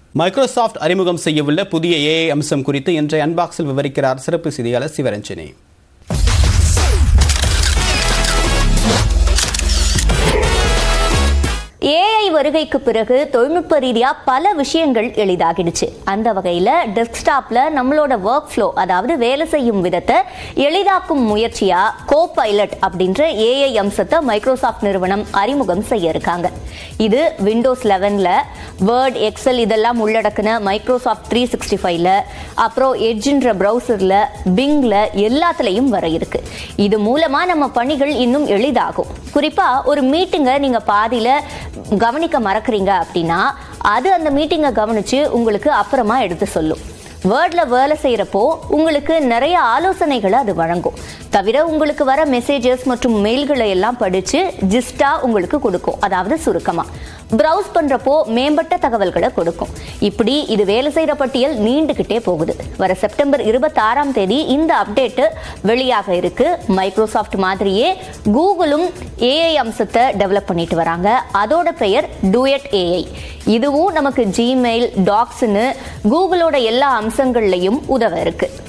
Microsoft அறிமுகம் செய்யவுள்ள புதிய AI அம்சம் குறித்து இன்றைய அன்பாக்ஸில் விவரிக்கிறார் சிறப்பு செய்தியாளர் சிவரஞ்சனி ஏஐ வருகைக்கு பிறகு தொழில்நுட்ப ரீதியா பல விஷயங்கள் எளிதாகிடுச்சு அந்த வகையில டெஸ்க்டாப்ல நம்மளோட ஒர்க் ஃப்ளோ அதாவது வேலை செய்யும் விதத்தை எளிதாக்கும் முயற்சியா கோ பைலட் அப்படின்ற ஏஐ அம்சத்தை மைக்ரோசாஃப்ட் நிறுவனம் அறிமுகம் செய்ய இருக்காங்க இது விண்டோஸ் லெவன்ல வேர்ட் எக்ஸல் இதெல்லாம் உள்ளடக்கின மைக்ரோசாஃப்ட் த்ரீ சிக்ஸ்டி ஃபைவ்ல அப்புறம் எட்ஜின்ற ப்ரௌசர்ல பிங்ல எல்லாத்துலயும் வர இருக்கு இது மூலமா நம்ம பணிகள் இன்னும் எளிதாகும் குறிப்பா ஒரு மீட்டிங்கை நீங்க பாதியில கவனிக்க மறக்கறீங்க அப்படின்னா அது அந்த மீட்டிங்கை கவனிச்சு உங்களுக்கு அப்புறமா எடுத்து சொல்லும் வேர்ட்ல வேலை செய்யறப்போ உங்களுக்கு நிறைய ஆலோசனைகளை அது வழங்கும் தவிர உங்களுக்கு வர மெசேஜஸ் மற்றும் மெயில்களை எல்லாம் படிச்சு ஜிஸ்டா உங்களுக்கு கொடுக்கும் அதாவது சுருக்கமா ப்ரௌஸ் பண்றப்போ மேம்பட்ட தகவல்களை கொடுக்கும் இப்படி இது வேலை செய்யற பட்டியல் நீண்டுகிட்டே போகுது வர செப்டம்பர் இருபத்தாறாம் தேதி இந்த அப்டேட் வெளியாக இருக்கு மைக்ரோசாஃப்ட் மாதிரியே கூகுளும் ஏஐ அம்சத்தை டெவலப் பண்ணிட்டு வராங்க அதோட பெயர் டூயட் ஏஐ இதுவும் நமக்கு ஜிமெயில் டாக்ஸ்னு கூகுளோட எல்லா அம்சங்கள்லையும் உதவ இருக்கு